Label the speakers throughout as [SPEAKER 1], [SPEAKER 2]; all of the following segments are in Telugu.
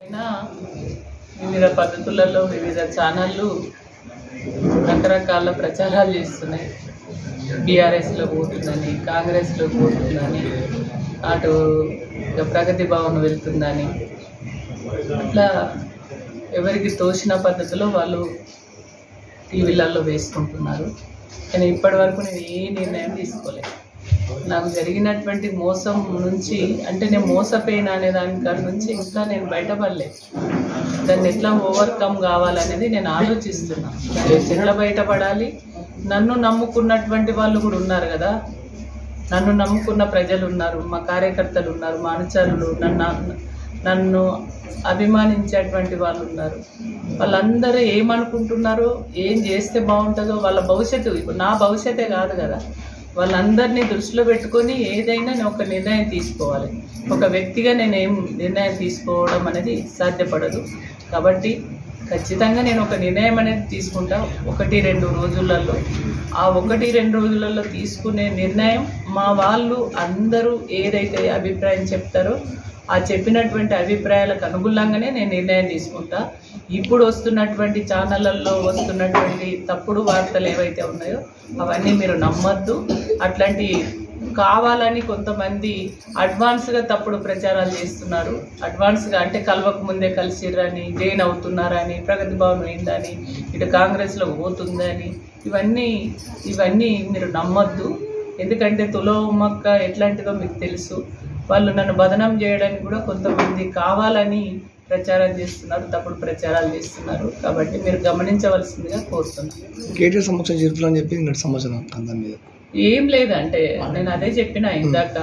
[SPEAKER 1] అయినా వివిధ పద్ధతులలో వివిధ ఛానళ్ళు రకరకాల ప్రచారాలు చేస్తున్నాయి బీఆర్ఎస్లో పోతుందని కాంగ్రెస్లో పోతుందని అటు ఇక ప్రగతి భవన్ వెళ్తుందని అట్లా ఎవరికి తోచిన పద్ధతిలో వాళ్ళు టీవీలలో వేసుకుంటున్నారు కానీ ఇప్పటి వరకు నేను ఏ నిర్ణయం తీసుకోలేదు నాకు జరిగినటువంటి మోసం నుంచి అంటే నేను మోసపోయినా అనే దాని కాడ నుంచి ఇంకా నేను బయటపడలేదు దాన్ని ఎట్లా ఓవర్కమ్ కావాలనేది నేను ఆలోచిస్తున్నా ఎట్లా బయటపడాలి నన్ను నమ్ముకున్నటువంటి వాళ్ళు కూడా ఉన్నారు కదా నన్ను నమ్ముకున్న ప్రజలు ఉన్నారు మా కార్యకర్తలు ఉన్నారు మా అనుచరులు నన్ను నన్ను అభిమానించేటువంటి వాళ్ళు ఉన్నారు వాళ్ళందరూ ఏమనుకుంటున్నారో ఏం చేస్తే బాగుంటుందో వాళ్ళ భవిష్యత్తు ఇప్పుడు నా భవిష్యత్తే కాదు కదా వాళ్ళందరినీ దృష్టిలో పెట్టుకొని ఏదైనా నేను ఒక నిర్ణయం తీసుకోవాలి ఒక వ్యక్తిగా నేను ఏం నిర్ణయం తీసుకోవడం అనేది సాధ్యపడదు కాబట్టి ఖచ్చితంగా నేను ఒక నిర్ణయం అనేది తీసుకుంటా ఒకటి రెండు రోజులలో ఆ ఒకటి రెండు రోజులలో తీసుకునే నిర్ణయం మా వాళ్ళు అందరూ ఏదైతే అభిప్రాయం చెప్తారో ఆ చెప్పినటువంటి అభిప్రాయాలకు అనుగుణంగానే నేను నిర్ణయం తీసుకుంటా ఇప్పుడు వస్తున్నటువంటి ఛానళ్ళల్లో వస్తున్నటువంటి తప్పుడు వార్తలు ఏవైతే ఉన్నాయో అవన్నీ మీరు నమ్మద్దు అట్లాంటి కావాలని కొంతమంది అడ్వాన్స్గా తప్పుడు ప్రచారాలు చేస్తున్నారు అడ్వాన్స్గా అంటే కలవక ముందే కలిసిర్రని జైన్ అవుతున్నారని ప్రగతి భవన్ అయిందని ఇటు కాంగ్రెస్లో పోతుందని ఇవన్నీ ఇవన్నీ మీరు నమ్మొద్దు ఎందుకంటే తులో మొక్క ఎట్లాంటిదో మీకు తెలుసు వాళ్ళు నన్ను బదనం చేయడానికి కూడా కొంతమంది కావాలని ప్రచారం చేస్తున్నారు తప్పుడు ప్రచారాలు చేస్తున్నారు కాబట్టి మీరు గమనించవలసిందిగా కోరుతున్నాను
[SPEAKER 2] కేటీఆర్ సమక్షం జరుపులని చెప్పి నిన్నటి సమాచారం దాని మీద
[SPEAKER 1] ఏం లేదంటే నేను అదే చెప్పిన ఇందాక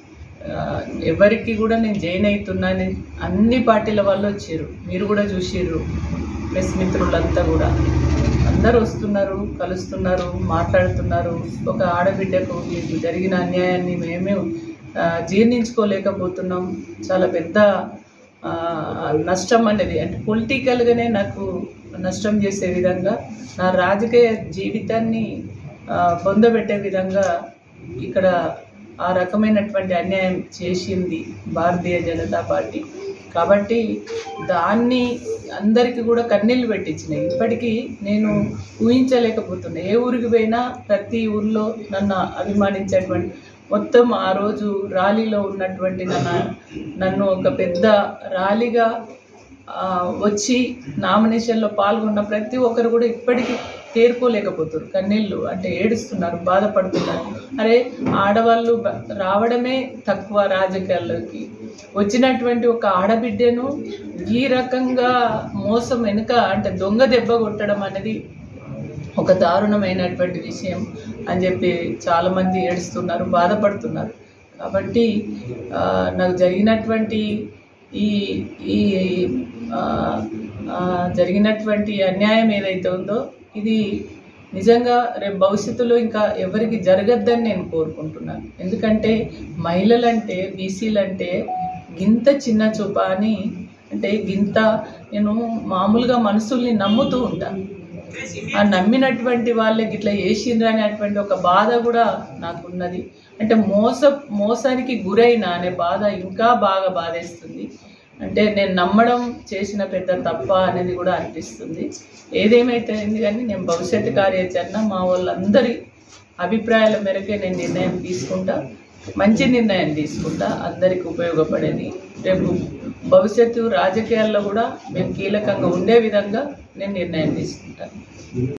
[SPEAKER 1] ఆ, ఎవరికి కూడా నేను జైన్ అవుతున్నాను అన్ని పార్టీల వాళ్ళు వచ్చారు మీరు కూడా చూసిర్రు ప్రెస్ మిత్రులంతా కూడా అందరూ వస్తున్నారు కలుస్తున్నారు మాట్లాడుతున్నారు ఒక ఆడబిడ్డకు మీకు జరిగిన అన్యాయాన్ని మేమే ఆ, జీర్ణించుకోలేకపోతున్నాం చాలా పెద్ద ఆ, నష్టం అనేది అంటే పొలిటికల్గానే నాకు నష్టం చేసే విధంగా నా రాజకీయ జీవితాన్ని ఆ, పొందబెట్టే విధంగా ఇక్కడ ఆ రకమైనటువంటి అన్యాయం చేసింది భారతీయ జనతా పార్టీ కాబట్టి దాన్ని అందరికీ కూడా కన్నీళ్ళు పెట్టించినాయి ఇప్పటికీ నేను ఊహించలేకపోతున్నా ఏ ఊరికి పోయినా ప్రతి ఊర్లో నన్ను అభిమానించేటువంటి మొత్తం ఆ రోజు ర్యాలీలో ఉన్నటువంటి నన్ను నన్ను ఒక పెద్ద ర్యాలీగా ఆ, వచ్చి నామినేషన్లో పాల్గొన్న ప్రతి ఒక్కరు కూడా ఇప్పటికీ తేరుకోలేకపోతున్నారు కన్నీళ్ళు అంటే ఏడుస్తున్నారు బాధపడుతున్నారు అరే ఆడవాళ్ళు బ- రావడమే తక్కువ రాజకీయాల్లోకి వచ్చినటువంటి ఒక ఆడబిడ్డను ఈ రకంగా మోసం వెనుక అంటే దొంగ దెబ్బ కొట్టడం అనేది ఒక దారుణమైనటువంటి విషయం అని చెప్పి చాలామంది ఏడుస్తున్నారు బాధపడుతున్నారు కాబట్టి ఆ, నాకు జరిగినటువంటి ఈ ఈ ఆ, ఆ, జరిగినటువంటి అన్యాయం ఏదైతే ఉందో ఇది నిజంగా రేపు భవిష్యత్తులో ఇంకా ఎవరికి జరగద్దని నేను కోరుకుంటున్నాను ఎందుకంటే మహిళలంటే బీసీలంటే గింత చిన్న చూప అని అంటే గింత నేను మామూలుగా మనుషుల్ని నమ్ముతూ ఉంటాను ఆ నమ్మినటువంటి వాళ్ళకి ఇట్లా చేసిండ్రు అనేటువంటి ఒక బాధ కూడా నాకున్నది అంటే మోస మోసానికి గురైన అనే బాధ ఇంకా బాగా బాధేస్తుంది అంటే నేను నమ్మడం చేసిన పెద్ద తప్ప అనేది కూడా అనిపిస్తుంది ఏదేమైతే అయింది కానీ నేను భవిష్యత్తు కార్యాచరణ మా వాళ్ళందరి అభిప్రాయాల మేరకే నేను నిర్ణయం తీసుకుంటా మంచి నిర్ణయం తీసుకుంటా అందరికి ఉపయోగపడేది రేపు భవిష్యత్తు రాజకీయాల్లో కూడా మేము కీలకంగా ఉండే విధంగా నేను నిర్ణయం తీసుకుంటాను